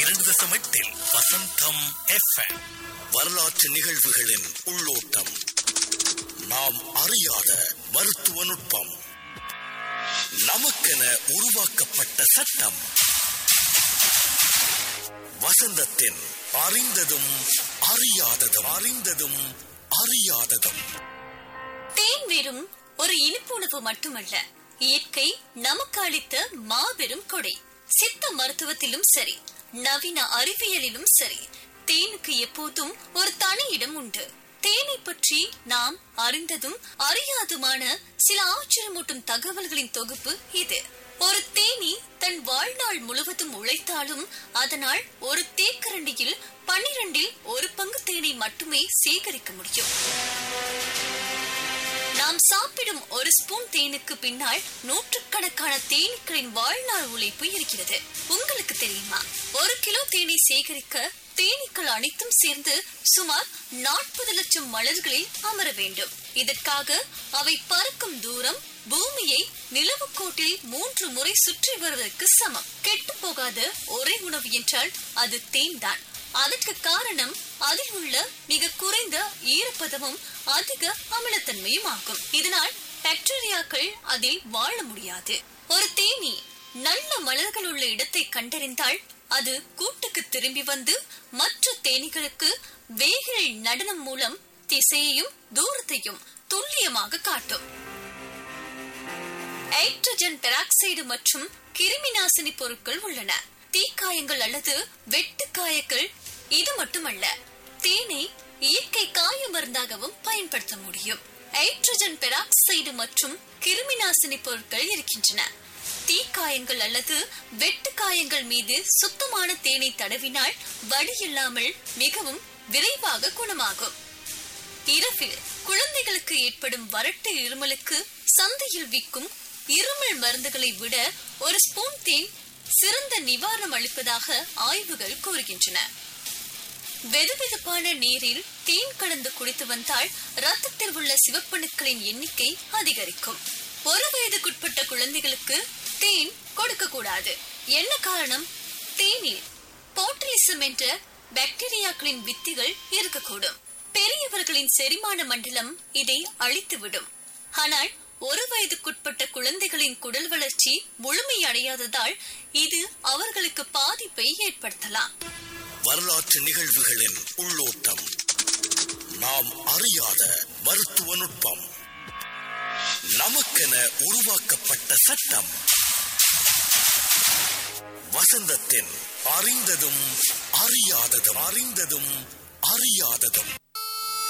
இரண்டு தசம் எட்டில் வசந்தம் எஃப்எம் வரலாற்று நிகழ்வுகளின் உள்ளோட்டம் நாம் அறியாத மருத்துவ நுட்பம் நமக்கென உருவாக்கப்பட்ட சட்டம் வசந்தத்தின் அறிந்ததும் அறியாததும் அறிந்ததும் அறியாததும் தேன் வெறும் ஒரு இனிப்பு உணவு மட்டுமல்ல இயற்கை நமக்கு அளித்த மாபெரும் கொடை சித்த மருத்துவத்திலும் சரி நவீன அறிவியலிலும் சரி தேனுக்கு எப்போதும் ஒரு தனி இடம் உண்டு தேனை பற்றி நாம் அறிந்ததும் அறியாதுமான சில ஆச்சரியமூட்டும் தகவல்களின் தொகுப்பு இது ஒரு தேனி தன் வாழ்நாள் முழுவதும் உழைத்தாலும் அதனால் ஒரு தேக்கரண்டியில் பன்னிரண்டில் ஒரு பங்கு தேனை மட்டுமே சேகரிக்க முடியும் நாம் சாப்பிடும் ஒரு ஸ்பூன் தேனுக்கு பின்னால் நூற்றுக்கணக்கான தேனீக்களின் வாழ்நாள் உழைப்பு இருக்கிறது உங்களுக்கு தெரியுமா ஒரு கிலோ தேனை சேகரிக்க தேனீக்கள் அனைத்தும் சேர்ந்து சுமார் நாற்பது லட்சம் மலர்களில் அமர வேண்டும் இதற்காக அவை பறக்கும் தூரம் பூமியை நிலவுக்கோட்டில் மூன்று முறை சுற்றி வருவதற்கு சமம் கெட்டு போகாத ஒரே உணவு என்றால் அது தேன் தான் அதற்கு காரணம் அதில் உள்ள மிக குறைந்த ஈரப்பதமும் அதிக அமிலத்தன்மையும் ஆகும் இதனால் பாக்டீரியாக்கள் அதில் வாழ முடியாது ஒரு தேனி நல்ல மலர்கள் உள்ள இடத்தை கண்டறிந்தால் அது கூட்டுக்கு திரும்பி வந்து மற்ற தேனீகளுக்கு வேகிழ் நடனம் மூலம் திசையையும் தூரத்தையும் துல்லியமாக காட்டும் நைட்ரஜன் பெராக்சைடு மற்றும் கிருமி நாசினி பொருட்கள் உள்ளன தீக்காயங்கள் அல்லது வெட்டுக்காயங்கள் இது மட்டுமல்ல தேனை இயற்கை காய மருந்தாகவும் பயன்படுத்த முடியும் நைட்ரஜன் பெராக்சைடு மற்றும் கிருமி நாசினி பொருட்கள் இருக்கின்றன தீக்காயங்கள் அல்லது வெட்டுக்காயங்கள் மீது சுத்தமான தேனை தடவினால் வலி இல்லாமல் மிகவும் விரைவாக குணமாகும் இரவில் குழந்தைகளுக்கு ஏற்படும் வறட்டு இருமலுக்கு சந்தையில் விற்கும் இருமல் மருந்துகளை விட ஒரு ஸ்பூன் தேன் சிறந்த நிவாரணம் அளிப்பதாக ஆய்வுகள் கூறுகின்றன வெதுவெதுப்பான நீரில் தேன் கலந்து குடித்து வந்தால் ரத்தத்தில் உள்ள சிவப்பணுக்களின் எண்ணிக்கை அதிகரிக்கும் ஒரு வயதுக்குட்பட்ட குழந்தைகளுக்கு தேன் கொடுக்க கூடாது என்ன காரணம் தேனில் போட்டலிசம் என்ற பாக்டீரியாக்களின் வித்திகள் இருக்கக்கூடும் பெரியவர்களின் செரிமான மண்டலம் இதை அழித்துவிடும் ஆனால் ஒரு வயதுக்குட்பட்ட குழந்தைகளின் குடல் வளர்ச்சி முழுமையடையாததால் இது அவர்களுக்கு பாதிப்பை ஏற்படுத்தலாம் வரலாற்று நிகழ்வுகளின் உள்ளோட்டம் நாம் அறியாத மருத்துவ நுட்பம் நமக்கென உருவாக்கப்பட்ட சட்டம் வசந்தத்தின் அறிந்ததும் அறியாததும் அறிந்ததும் அறியாததும்